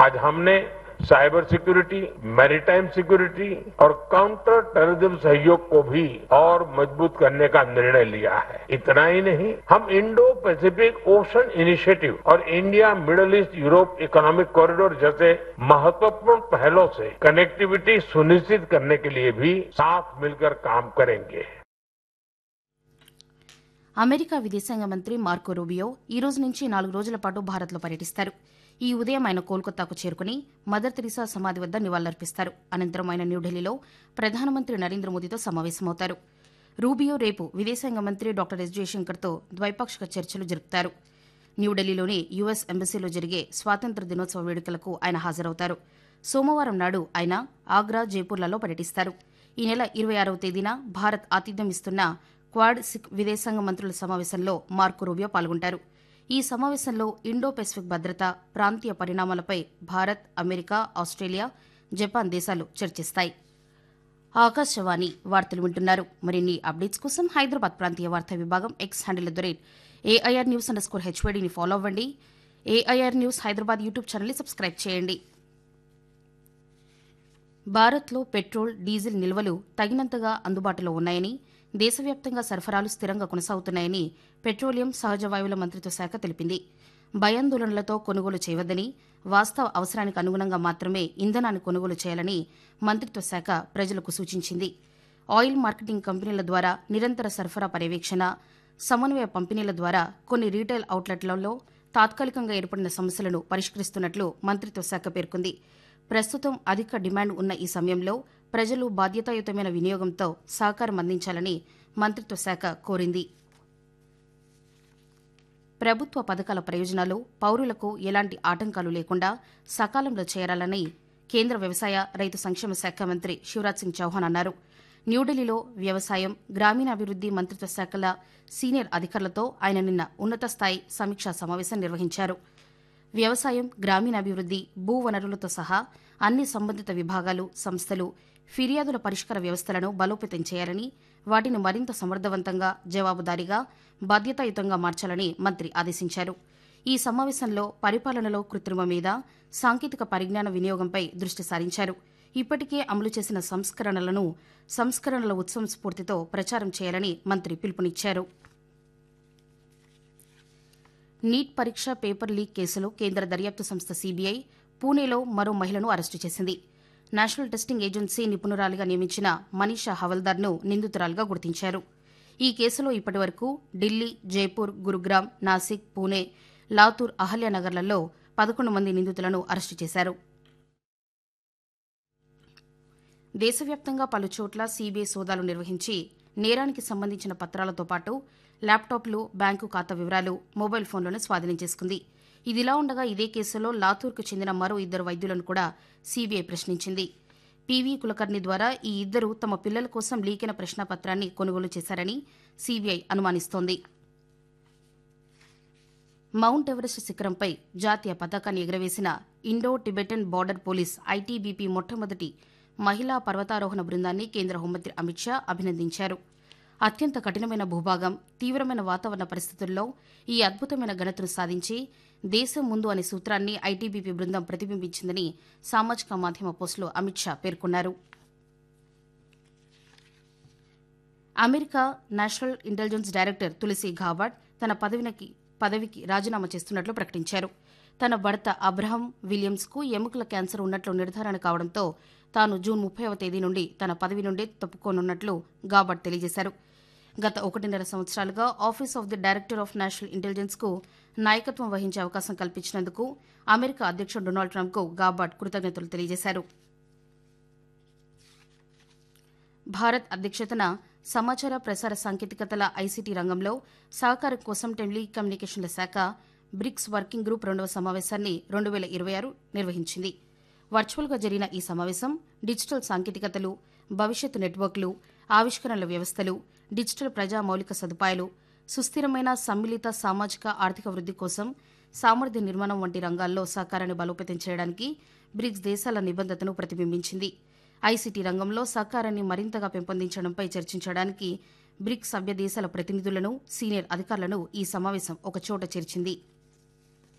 आज हमने cyber security maritime security और काउंटर टेररिज्म सहयोग को भी और मजबूत करने का निर्णय लिया है इतना ही नहीं हम इंडो पैसिफिक ओशन इनिशिएटिव और India middle east Europe economic corridor जैसे महत्वपूर्ण पहलों से कनेक्टिविटी सुनिश्चित करने के लिए भी साथ मिलकर काम करेंगे అమెరికా విదేశాంగ మంత్రి మార్కో రూబియో ఈ రోజు నుంచి నాలుగు రోజుల పాటు భారత్లో పర్యటిస్తారు ఈ ఉదయం ఆయన కోల్కతాకు చేరుకుని మదర్ తెరిసా సమాధి వద్ద నివాళులర్పిస్తారు అనంతరం ఆయన న్యూఢిల్లీలో ప్రధానమంత్రి నరేంద్ర మోదీతో సమావేశమవుతారు రూబియో రేపు విదేశాంగ మంత్రి డాక్టర్ ఎస్ జయశంకర్తో ద్వైపాక్షిక చర్చలు జరుపుతారు న్యూఢిల్లీలోని యుఎస్ ఎంబసీలో జరిగే స్వాతంత్ర దినోత్సవ వేడుకలకు ఆయన హాజరవుతారు సోమవారం నాడు ఆయన ఆగ్రా జైపూర్లలో పర్యటిస్తారు ఈ నెల ఇరవై ఆరవ తేదీన భారత్ ఆతిథ్యం ఇస్తున్న క్వాడ్ సిక్ విదేశాంగ మంత్రుల సమావేశంలో మార్కో రూబియో పాల్గొంటారు ఈ సమావేశంలో ఇండో పెసిఫిక్ భద్రత ప్రాంతీయ పరిణామాలపై భారత్ అమెరికా ఆస్ట్రేలియా జపాన్ దేశాలు చర్చిస్తాయి ఆకాశవాణి వార్తలు వింటున్నారు మరిన్ని అప్డేట్స్ కోసం హైదరాబాద్ ప్రాంతీయ వార్తా విభాగం X handle the rate AIR news underscore హెచ్వైడీని ఫాలో అవ్వండి ఏఐఆర్ న్యూస్ హైదరాబాద్ యూట్యూబ్ ఛానల్ని సబ్స్క్రైబ్ చేయండి భారత్లో పెట్రోల్ డీజిల్ నిల్వలు తగినంతగా అందుబాటులో ఉన్నాయని దేశవ్యాప్తంగా సరఫరాలు స్థిరంగా కొనసాగుతున్నాయని పెట్రోలియం సహజ వాయువుల మంత్రిత్వ శాఖ తెలిపింది భయాందోళనలతో కొనుగోలు చేయవద్దని వాస్తవ అవసరానికి అనుగుణంగా మాత్రమే ఇంధనాన్ని కొనుగోలు చేయాలని మంత్రిత్వ శాఖ ప్రజలకు సూచించింది ఆయిల్ మార్కెటింగ్ కంపెనీల ద్వారా నిరంతర సరఫరా పర్యవేక్షణ సమన్వయ పంపిణీల ద్వారా కొన్ని రీటైల్ అవుట్లెట్లలో తాత్కాలికంగా ఏర్పడిన సమస్యలను పరిష్కరిస్తున్నట్లు మంత్రిత్వ శాఖ పేర్కొంది ప్రస్తుతం అధిక డిమాండ్ ఉన్న ఈ సమయంలో ప్రజలు బాధ్యతాయుతమైన వినియోగంతో సహకారం అందించాలని మంత్రిత్వ శాఖ కోరింది ప్రభుత్వ పథకాల ప్రయోజనాలు పౌరులకు ఎలాంటి ఆటంకాలు లేకుండా సకాలంలో చేరాలని కేంద్ర వ్యవసాయ రైతు సంక్షేమ శాఖ మంత్రి శివరాజ్ సింగ్ చౌహాన్ అన్నారు న్యూఢిల్లీలో వ్యవసాయం గ్రామీణాభివృద్ది మంత్రిత్వ శాఖల సీనియర్ అధికారులతో ఆయన నిన్న ఉన్నత స్థాయి సమీక్షా సమావేశం నిర్వహించారు వ్యవసాయం గ్రామీణాభివృద్ది భూ వనరులతో సహా అన్ని సంబంధిత విభాగాలు సంస్థలు ఫిర్యాదుల పరిష్కార వ్యవస్థలను బలోపేతం చేయాలని వాటిని మరింత సమర్థవంతంగా జవాబుదారీగా బాధ్యతాయుతంగా మార్చాలని మంత్రి ఆదేశించారు ఈ సమావేశంలో పరిపాలనలో కృత్రిమ మీద సాంకేతిక పరిజ్ఞాన వినియోగంపై దృష్టి సారించారు ఇప్పటికే అమలు చేసిన సంస్కరణలను సంస్కరణల ఉత్సవం స్ఫూర్తితో ప్రచారం చేయాలని మంత్రి పిలుపునిచ్చారు నీట్ పరీక్ష పేపర్ లీక్ కేసులో కేంద్ర దర్యాప్తు సంస్థ సీబీఐ పూణేలో మరో మహిళను అరెస్టు చేసింది నేషనల్ టెస్టింగ్ ఏజెన్సీ నిపుణురాలిగా నియమించిన మనీషా హవల్దార్ను నిందితురాలుగా గుర్తించారు ఈ కేసులో ఇప్పటివరకు ఢిల్లీ జైపూర్ గురుగ్రామ్ నాసిక్ పూణే లాతూర్ అహల్యానగర్లలో పదకొండు మంది నిందితులను అరెస్టు చేశారు దేశవ్యాప్తంగా పలు చోట్ల సీబీఐ సోదాలు నిర్వహించి నేరానికి సంబంధించిన పత్రాలతో పాటు ల్యాప్టాప్లు బ్యాంకు ఖాతా వివరాలు మొబైల్ ఫోన్లను స్వాధీనం చేసుకుంది ఇదిలా ఉండగా ఇదే కేసులో లాతూర్కు చెందిన మరో ఇద్దరు వైద్యులను కూడా సీబీఐ ప్రశ్నించింది పీవీ కులకర్ణి ద్వారా ఈ ఇద్దరు తమ పిల్లల కోసం లీకైన ప్రశ్నాపత్రాన్ని కొనుగోలు చేశారని సీబీఐ అనుమానిస్తోంది మౌంట్ ఎవరెస్ట్ శిఖరంపై జాతీయ పతాకాన్ని ఎగురవేసిన Indo Tibetan border police ITBP మొట్టమొదటి మహిళా పర్వతారోహణ బృందాన్ని కేంద్ర హోంమంత్రి అమిత్ షా అభినందించారు అత్యంత కఠినమైన భూభాగం తీవ్రమైన వాతావరణ పరిస్థితుల్లో ఈ అద్భుతమైన ఘనతను సాధించి దేశం ముందు అనే సూత్రాన్ని ఐటీబీపీ బృందం ప్రతిబింబించిందని సామాజిక మాధ్యమ పోస్టులో అమిత్ షా పేర్కొన్నారు America national intelligence director Tulsi Gabbard తన పదవికి పదవికి రాజీనామా చేస్తున్నట్లు ప్రకటించారు తన భర్త అబ్రహం విలియమ్స్కు ఎముకల క్యాన్సర్ ఉన్నట్లు నిర్ధారణ కావడంతో తాను జూన్ ముప్పైవ తేదీ నుండి తన పదవి నుండి తప్పుకోనున్నట్లు గాబట్ తెలియజేశారు గత ఒకటిన్నర సంవత్సరాలుగా office of the director of national intelligence కు నాయకత్వం వహించే అవకాశం కల్పించినందుకు అమెరికా అధ్యక్షుడు డొనాల్డ్ ట్రంప్ కు గాబాట్ కృతజ్ఞతలు తెలియజేశారు భారత్ అధ్యక్షతన సమాచార ప్రసార సాంకేతికతల ఐసీటీ రంగంలో సహకారం కోసం టెలికమ్యూనికేషన్ల శాఖ బ్రిక్స్ వర్కింగ్ గ్రూప్ రెండవ సమావేశాన్ని రెండు వేల ఇరవై ఆరు నిర్వహించింది వర్చువల్గా జరిగిన ఈ సమావేశం డిజిటల్ సాంకేతికతలు భవిష్యత్తు నెట్వర్క్లు ఆవిష్కరణల వ్యవస్థలు డిజిటల్ ప్రజా మౌలిక సదుపాయాలు సుస్థిరమైన సమ్మిళిత సామాజిక ఆర్థిక వృద్ధి కోసం సామర్థ్య నిర్మాణం వంటి రంగాల్లో సహకారాన్ని బలోపేతం చేయడానికి బ్రిక్స్ దేశాల నిబద్ధతను ప్రతిబింబించింది ఐసీటీ రంగంలో సహకారాన్ని మరింతగా పెంపొందించడంపై చర్చించడానికి బ్రిక్స్ సభ్య దేశాల ప్రతినిధులను సీనియర్ అధికారులను ఈ సమావేశం ఒకచోట చేర్చింది